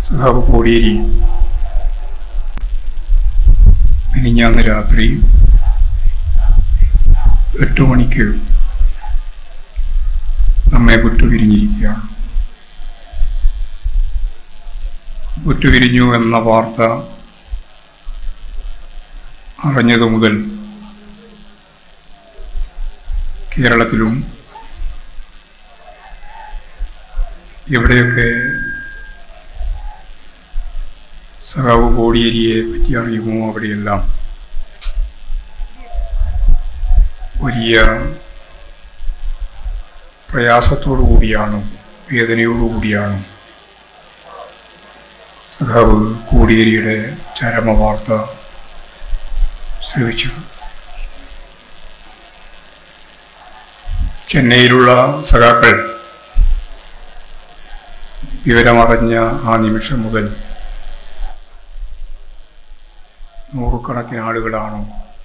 സഹാബ് കോടിയേരി മിനിഞ്ഞാന്ന് രാത്രി എട്ട് മണിക്ക് നമ്മെ വിട്ടുപിരിഞ്ഞിരിക്കുകയാണ് വിട്ടുപിരിഞ്ഞു എന്ന വാർത്ത അറിഞ്ഞതു മുതൽ കേരളത്തിലും എവിടെയൊക്കെ സഹാവ് കോടിയേരിയെ പറ്റി അറിയുമോ അവിടെയെല്ലാം വലിയ പ്രയാസത്തോടു കൂടിയാണ് വേദനയോടുകൂടിയാണ് സഖാവ് കോടിയേരിയുടെ ചരമ വാർത്ത ശ്രവിച്ചത് ചെന്നൈയിലുള്ള സഖാക്കൾ വിവരമറിഞ്ഞ ആ നിമിഷം മുതൽ നൂറുകണക്കിന് ആളുകളാണ്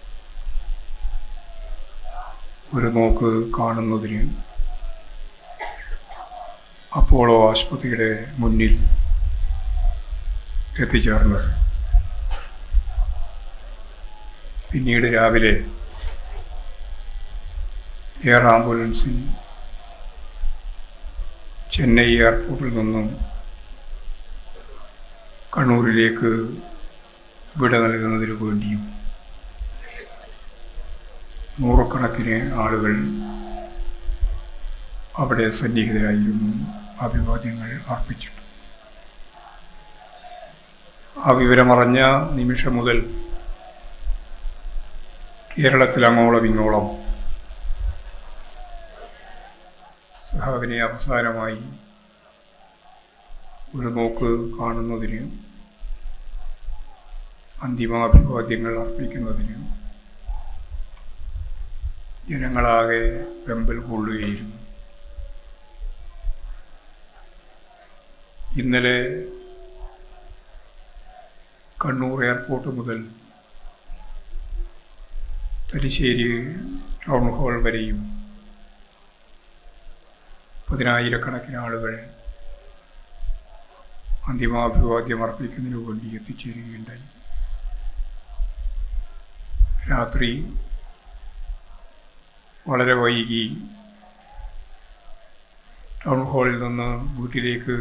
ഒരു നോക്ക് കാണുന്നതിന് അപ്പോളോ ആശുപത്രിയുടെ മുന്നിൽ എത്തിച്ചേർന്നത് പിന്നീട് രാവിലെ എയർ ആംബുലൻസിൽ ചെന്നൈ എയർപോർട്ടിൽ നിന്നും കണ്ണൂരിലേക്ക് വിട നൽകുന്നതിനു വേണ്ടിയും നൂറുകണക്കിന് ആളുകൾ അവിടെ സന്നിഹിതരായിരുന്നു അഭിവാദ്യങ്ങൾ അർപ്പിച്ചിട്ടു ആ വിവരമറിഞ്ഞ നിമിഷം മുതൽ കേരളത്തിൽ അങ്ങോളം ഇങ്ങോളം സഹാവിനെ അവസാനമായി ഒരു നോക്ക് കാണുന്നതിന് അന്തിമാഭിവാദ്യങ്ങൾ അർപ്പിക്കുന്നതിന് ജനങ്ങളാകെ വെമ്പൽ കൊള്ളുകയായിരുന്നു ഇന്നലെ കണ്ണൂർ എയർപോർട്ട് മുതൽ തലശ്ശേരി ടൗൺ ഹാൾ വരെയും പതിനായിരക്കണക്കിന് ആളുകൾ അന്തിമാഭിവാദ്യം അർപ്പിക്കുന്നതിനു വേണ്ടി എത്തിച്ചേരുകയുണ്ടായി രാത്രി വളരെ വൈകി ടൗൺ ഹാളിൽ നിന്ന് വീട്ടിലേക്ക്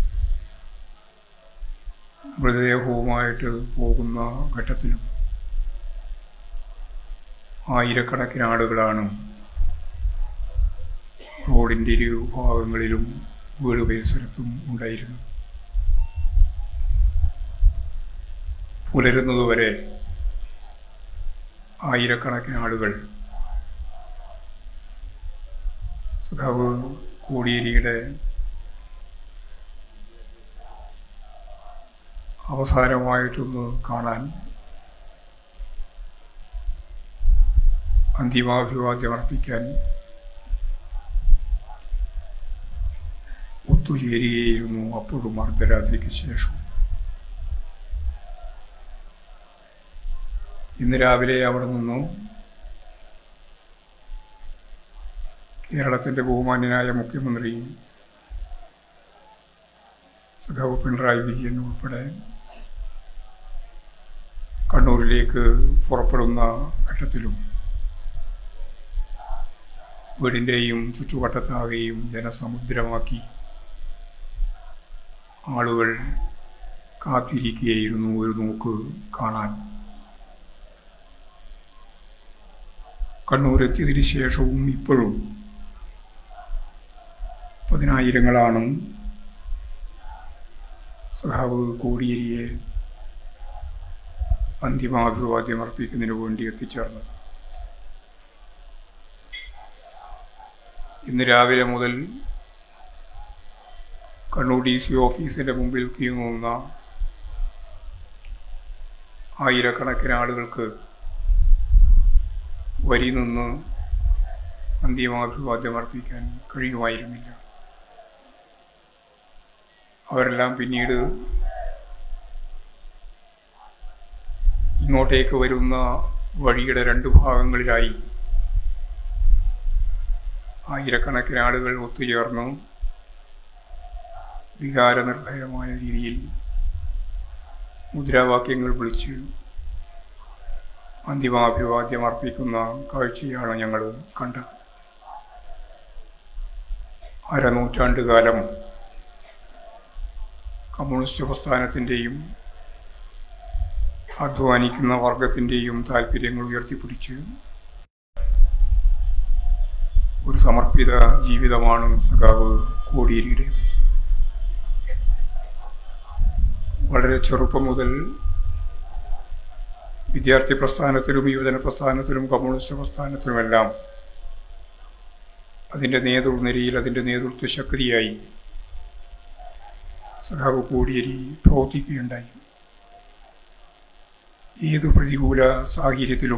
മൃതദേഹവുമായിട്ട് പോകുന്ന ഘട്ടത്തിലും ആയിരക്കണക്കിന് ആളുകളാണ് റോഡിൻ്റെ ഇരു ഭാഗങ്ങളിലും വീട് പരിസരത്തും ഉണ്ടായിരുന്നത് പുലരുന്നതുവരെ ആയിരക്കണക്കിന് ആളുകൾ സഖാവ് കോടിയേരിയുടെ അവസാനമായിട്ടൊന്ന് കാണാൻ അന്തിമാഭിവാദ്യം അർപ്പിക്കാൻ ഒത്തുചേരുകയായിരുന്നു അപ്പോഴും അർദ്ധരാത്രിക്ക് ശേഷം ഇന്ന് രാവിലെ അവിടെ നിന്നും കേരളത്തിൻ്റെ ബഹുമാന്യനായ മുഖ്യമന്ത്രി സഖാവ് പിണറായി വിജയൻ ഉൾപ്പെടെ കണ്ണൂരിലേക്ക് പുറപ്പെടുന്ന ഘട്ടത്തിലും വീടിൻ്റെയും ചുറ്റുവട്ടത്താകെയും ജനസമുദ്രമാക്കി ആളുകൾ കാത്തിരിക്കുകയായിരുന്നു ഒരു നോക്ക് കാണാൻ കണ്ണൂർ എത്തിയതിനു ശേഷവും ഇപ്പോഴും പതിനായിരങ്ങളാണ് സഖാവ് കോടിയേരിയെ അന്തിമാഭിവാദ്യം അർപ്പിക്കുന്നതിന് വേണ്ടി എത്തിച്ചേർന്നത് ഇന്ന് രാവിലെ മുതൽ കണ്ണൂർ ഡി സി ഓഫീസിൻ്റെ മുമ്പിൽ ക്യൂ നിന്ന ആയിരക്കണക്കിന് ആളുകൾക്ക് വരി നിന്ന് അന്തിമാഭിവാദ്യം അർപ്പിക്കാൻ കഴിയുമായിരുന്നില്ല അവരെല്ലാം പിന്നീട് ഇങ്ങോട്ടേക്ക് വരുന്ന വഴിയുടെ രണ്ട് ഭാഗങ്ങളിലായി ആയിരക്കണക്കിന് ആളുകൾ ഒത്തുചേർന്ന് വികാരനിർഭയമായ രീതിയിൽ മുദ്രാവാക്യങ്ങൾ വിളിച്ച് അന്തിമാഭിവാദ്യം അർപ്പിക്കുന്ന കാഴ്ചയാണ് ഞങ്ങൾ കണ്ടത് അരനൂറ്റാണ്ട് കാലം കമ്മ്യൂണിസ്റ്റ് പ്രസ്ഥാനത്തിൻ്റെയും അധ്വാനിക്കുന്ന വർഗത്തിൻ്റെയും താല്പര്യങ്ങൾ ഉയർത്തിപ്പിടിച്ച് ഒരു സമർപ്പിത ജീവിതമാണ് സഖാവ് കോടിയേരിയുടേത് വളരെ ചെറുപ്പം മുതൽ വിദ്യാർത്ഥി പ്രസ്ഥാനത്തിലും യുവജന പ്രസ്ഥാനത്തിലും കമ്മ്യൂണിസ്റ്റ് പ്രസ്ഥാനത്തിലുമെല്ലാം അതിൻ്റെ നേതൃനിരയിൽ അതിൻ്റെ നേതൃത്വ ശക്തിയായി സഖാവ് കോടിയേരി പ്രവർത്തിക്കുകയുണ്ടായി ഏതു പ്രതികൂല സാഹചര്യത്തിലും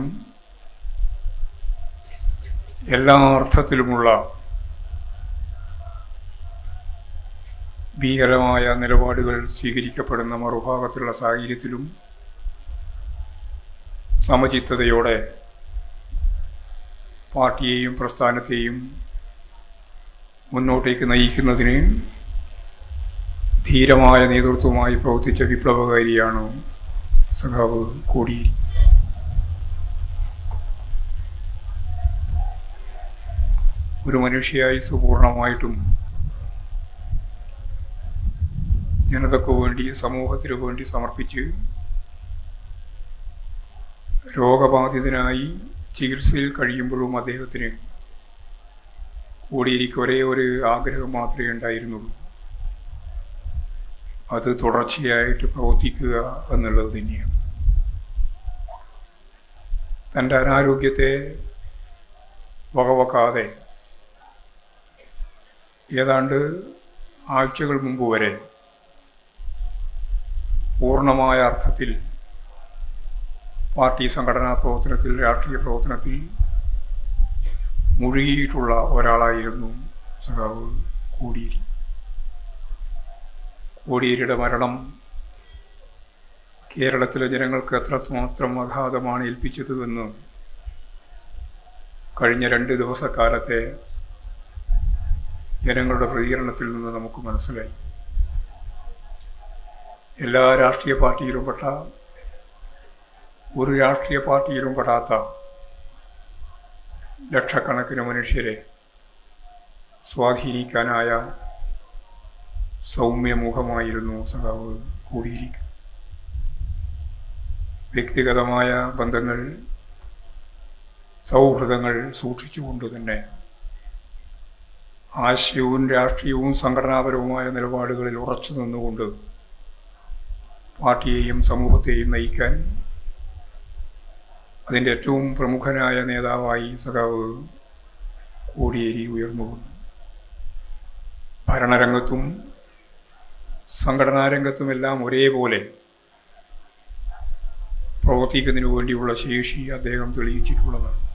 എല്ലാ അർത്ഥത്തിലുമുള്ള ഭീകരമായ നിലപാടുകൾ സ്വീകരിക്കപ്പെടുന്ന മറുഭാഗത്തുള്ള സാഹചര്യത്തിലും സമചിത്തതയോടെ പാർട്ടിയെയും പ്രസ്ഥാനത്തെയും മുന്നോട്ടേക്ക് നയിക്കുന്നതിന് ധീരമായ നേതൃത്വമായി പ്രവർത്തിച്ച വിപ്ലവകാരിയാണ് സഖാവ് കോടിയേരി ഒരു മനുഷ്യയായി സുപൂർണമായിട്ടും ജനതയ്ക്കു വേണ്ടി സമൂഹത്തിനു വേണ്ടി സമർപ്പിച്ച് രോഗബാധിതനായി ചികിത്സയിൽ കഴിയുമ്പോഴും അദ്ദേഹത്തിന് കോടിയേരിക്ക് ഒരേ ഒരു ആഗ്രഹം മാത്രമേ ഉണ്ടായിരുന്നുള്ളൂ അത് തുടർച്ചയായിട്ട് പ്രവർത്തിക്കുക എന്നുള്ളത് തന്നെയാണ് തൻ്റെ അനാരോഗ്യത്തെ വകവെക്കാതെ ഏതാണ്ട് ആഴ്ചകൾ മുമ്പ് വരെ പൂർണ്ണമായ അർത്ഥത്തിൽ പാർട്ടി സംഘടനാ പ്രവർത്തനത്തിൽ രാഷ്ട്രീയ പ്രവർത്തനത്തിൽ മുഴുകിയിട്ടുള്ള ഒരാളായിരുന്നു സഖാവ് കോടിയേരി കോടിയേരിയുടെ മരണം കേരളത്തിലെ ജനങ്ങൾക്ക് എത്രമാത്രം ആഘാതമാണ് ഏൽപ്പിച്ചത് എന്ന് കഴിഞ്ഞ രണ്ട് ദിവസക്കാലത്തെ ജനങ്ങളുടെ പ്രതികരണത്തിൽ നിന്ന് നമുക്ക് മനസ്സിലായി എല്ലാ രാഷ്ട്രീയ പാർട്ടിയിലും പെട്ട ഒരു രാഷ്ട്രീയ പാർട്ടിയിലും പെടാത്ത ലക്ഷക്കണക്കിന് മനുഷ്യരെ സ്വാധീനിക്കാനായ സൗമ്യമുഖമായിരുന്നു സഖാവ് കൂടിയിരിക്കും വ്യക്തിഗതമായ ബന്ധങ്ങൾ സൗഹൃദങ്ങൾ സൂക്ഷിച്ചുകൊണ്ട് തന്നെ ആശയവും രാഷ്ട്രീയവും സംഘടനാപരവുമായ നിലപാടുകളിൽ ഉറച്ചു നിന്നുകൊണ്ട് പാർട്ടിയെയും സമൂഹത്തെയും നയിക്കാൻ അതിൻ്റെ ഏറ്റവും പ്രമുഖനായ നേതാവായി സഖാവ് കോടിയേരി ഉയർന്നു വന്നു ഭരണരംഗത്തും സംഘടനാ രംഗത്തുമെല്ലാം ഒരേപോലെ പ്രവർത്തിക്കുന്നതിനു വേണ്ടിയുള്ള ശേഷി അദ്ദേഹം തെളിയിച്ചിട്ടുള്ളതാണ്